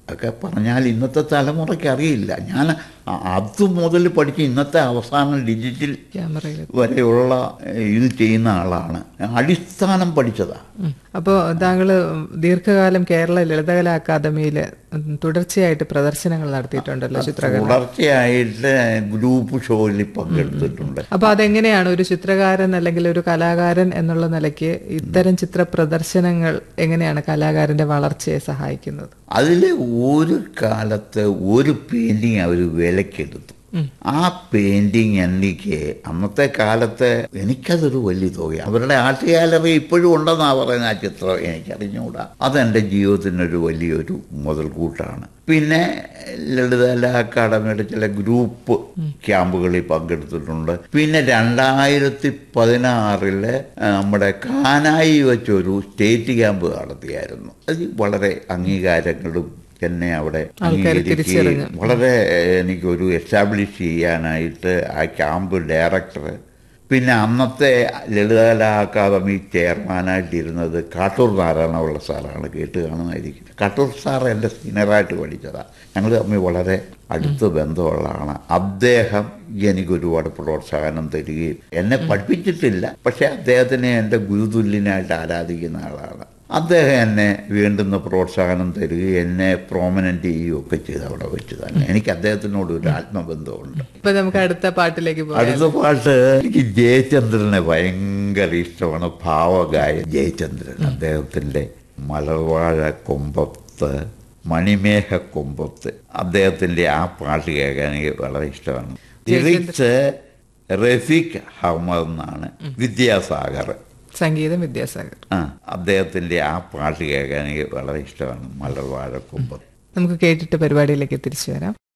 ഒക്കെ പറഞ്ഞാൽ ഇന്നത്തെ തലമുറയ്ക്ക് അറിയില്ല ഞാൻ അ- അത് മുതൽ പഠിച്ച് ഇന്നത്തെ അവസാനം ഡിജിറ്റൽ ക്യാമറയിൽ വരെയുള്ള ഏഹ്, ഇത് ചെയ്യുന്ന ആളാണ് അടിസ്ഥാനം പഠിച്ചതാണ് അപ്പോൾ താങ്കൾ ദീർഘകാലം കേരള ലളിതകലാ അക്കാദമിയിൽ തുടർച്ചയായിട്ട് പ്രദർശനങ്ങൾ നടത്തിയിട്ടുണ്ടല്ലോ ചിത്രകല തുടർച്ചയായിട്ട് ഗ്രൂപ്പ് ഷോയിൽ പങ്കെടുത്തിട്ടുണ്ട് അപ്പൊ അതെങ്ങനെയാണ് ഒരു ചിത്രകാരൻ അല്ലെങ്കിൽ ഒരു കലാകാരൻ എന്നുള്ള നിലയ്ക്ക് ഇത്തരം ചിത്ര പ്രദർശനങ്ങൾ എങ്ങനെയാണ് കലാകാരന്റെ വളർച്ചയെ സഹായിക്കുന്നത് അതിൽ ഒരു കാലത്ത് ഒരു പെയിന്റിങ് അവർ വിലക്കെടുത്തു ആ പെയിന്റിങ് എനിക്ക് അന്നത്തെ കാലത്ത് എനിക്കതൊരു വലിയ തുക അവരുടെ ആർട്ട് ഗാലറി ഇപ്പോഴും ഉണ്ടെന്നാ പറയുന്ന ആ ചിത്രം എനിക്കറിഞ്ഞുകൂടാ അതെൻ്റെ ജീവിതത്തിനൊരു വലിയൊരു മുതൽക്കൂട്ടാണ് പിന്നെ ലളിതകല അക്കാദമിയുടെ ചില ഗ്രൂപ്പ് ക്യാമ്പുകളിൽ പങ്കെടുത്തിട്ടുണ്ട് പിന്നെ രണ്ടായിരത്തി പതിനാറില് നമ്മുടെ കാനായി വെച്ചൊരു സ്റ്റേറ്റ് ക്യാമ്പ് നടത്തിയായിരുന്നു അത് വളരെ അംഗീകാരങ്ങളും എന്നെ അവിടെ അംഗീകരിക്കുകയും വളരെ എനിക്കൊരു എസ്റ്റാബ്ലിഷ് ചെയ്യാനായിട്ട് ആ ക്യാമ്പ് ഡയറക്ടർ പിന്നെ അന്നത്തെ ലളിതകലാ അക്കാദമി ചെയർമാനായിട്ടിരുന്നത് കാട്ടൂർ നാരായണപിള്ള സാറാണ് കേട്ട് കാണുമായിരിക്കും കാട്ടൂർ സാർ എൻ്റെ സീനിയറായിട്ട് പഠിച്ചതാണ് ഞങ്ങൾ തമ്മിൽ വളരെ അടുത്ത ബന്ധമുള്ളതാണ് അദ്ദേഹം എനിക്ക് ഒരുപാട് പ്രോത്സാഹനം തരികയും എന്നെ പഠിപ്പിച്ചിട്ടില്ല പക്ഷെ അദ്ദേഹത്തിനെ എൻ്റെ ഗുരുതുല്യനായിട്ട് ആരാധിക്കുന്ന ആളാണ് അദ്ദേഹം എന്നെ വേണ്ടുന്ന പ്രോത്സാഹനം തരികയും എന്നെ പ്രോമിനൻ്റ് ചെയ്യുകയും ഒക്കെ ചെയ്ത് അവിടെ വെച്ച് തന്നെ എനിക്ക് അദ്ദേഹത്തിനോട് ഒരു ആത്മബന്ധമുണ്ട് ഇപ്പൊ നമുക്ക് അടുത്ത പാട്ടിലേക്ക് പോകാം അടുത്ത പാട്ട് എനിക്ക് ജയചന്ദ്രനെ ഭയങ്കര ഇഷ്ടമാണ് ഭാവഗായൻ ജയചന്ദ്രൻ അദ്ദേഹത്തിൻ്റെ മലർവാഴ കൊമ്പത്ത് മണിമേഘ കൊമ്പത്ത് അദ്ദേഹത്തിൻ്റെ ആ പാട്ട് കേൾക്കാൻ എനിക്ക് വളരെ ഇഷ്ടമാണ് ലിറിക്സ് റഫീഖ് അഹമ്മദ് എന്നാണ് വിദ്യാസാഗർ സംഗീതം വിദ്യാസാഗർ ആ അദ്ദേഹത്തിൻ്റെ ആ പാട്ട് കേൾക്കാൻ എനിക്ക് വളരെ ഇഷ്ടമാണ് മലർവാഴ കൊമ്പത്ത് നമുക്ക് കേട്ടിട്ട് പരിപാടിയിലേക്ക് തിരിച്ചു വരാം